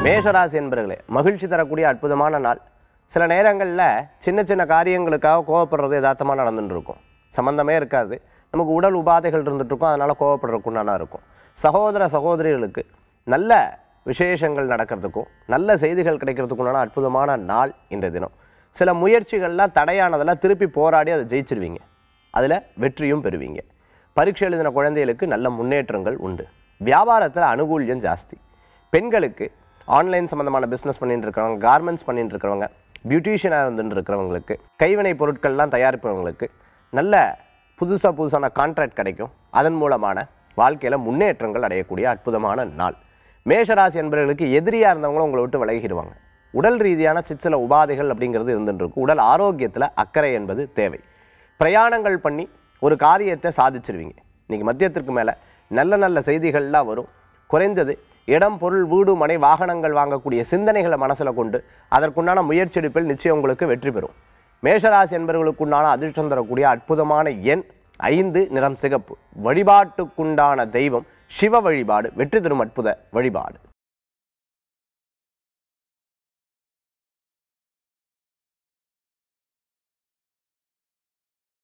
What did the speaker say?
மேஷராசி என்பர்களே மகிழ்ச்சி தரக்கூடிய அற்புதமான நாள் சில நேரங்களில் சின்ன சின்ன காரியங்களுக்காக கோவப்படுறது யதார்த்தமாக நடந்துட்டு இருக்கும் சம்மந்தமே இருக்காது நமக்கு உடல் உபாதைகள் இருந்துட்டு இருக்கும் அதனால் கோவப்படுறதுக்குண்டான இருக்கும் சகோதர சகோதரிகளுக்கு நல்ல விசேஷங்கள் நடக்கிறதுக்கும் நல்ல செய்திகள் கிடைக்கிறதுக்குண்டான அற்புதமான நாள் இன்றைய தினம் சில முயற்சிகள்லாம் தடையானதெல்லாம் திருப்பி போராடி அதை ஜெயிச்சிருவீங்க அதில் வெற்றியும் பெறுவீங்க பரீட்சை எழுதின குழந்தைகளுக்கு நல்ல முன்னேற்றங்கள் உண்டு வியாபாரத்தில் அனுகூல்யம் ஜாஸ்தி பெண்களுக்கு ஆன்லைன் சம்மந்தமான பிஸ்னஸ் பண்ணிட்டு இருக்கிறவங்க கார்மெண்ட்ஸ் பண்ணிட்டு இருக்கிறவங்க பியூட்டிஷியனாக இருந்துட்டு இருக்கிறவங்களுக்கு கைவினை பொருட்கள்லாம் தயாரிப்பவங்களுக்கு நல்ல புதுசாக புதுசான கான்ட்ராக்ட் கிடைக்கும் அதன் மூலமான வாழ்க்கையில் முன்னேற்றங்கள் அடையக்கூடிய அற்புதமான நாள் மேஷராசி என்பவர்களுக்கு எதிரியாக இருந்தவங்களும் உங்களை விட்டு விலகிடுவாங்க உடல் ரீதியான சிற்சில உபாதைகள் அப்படிங்கிறது இருந்துட்டு இருக்கும் உடல் ஆரோக்கியத்தில் அக்கறை என்பது தேவை பிரயாணங்கள் பண்ணி ஒரு காரியத்தை சாதிச்சிருவீங்க இன்னைக்கு மத்தியத்திற்கு மேலே நல்ல நல்ல செய்திகள்லாம் வரும் குறைந்தது இடம் பொருள் வீடு மனை வாகனங்கள் வாங்கக்கூடிய சிந்தனைகளை மனசில் கொண்டு அதற்குண்டான முயற்சி எடுப்பில் நிச்சயம் உங்களுக்கு வெற்றி பெறும் மேஷராசி என்பவர்களுக்குண்டான அதிர்ஷ்டம் தரக்கூடிய அற்புதமான எண் ஐந்து நிறம் சிகப்பு வழிபாட்டுக்குண்டான தெய்வம் சிவ வழிபாடு வெற்றி தரும் அற்புத வழிபாடு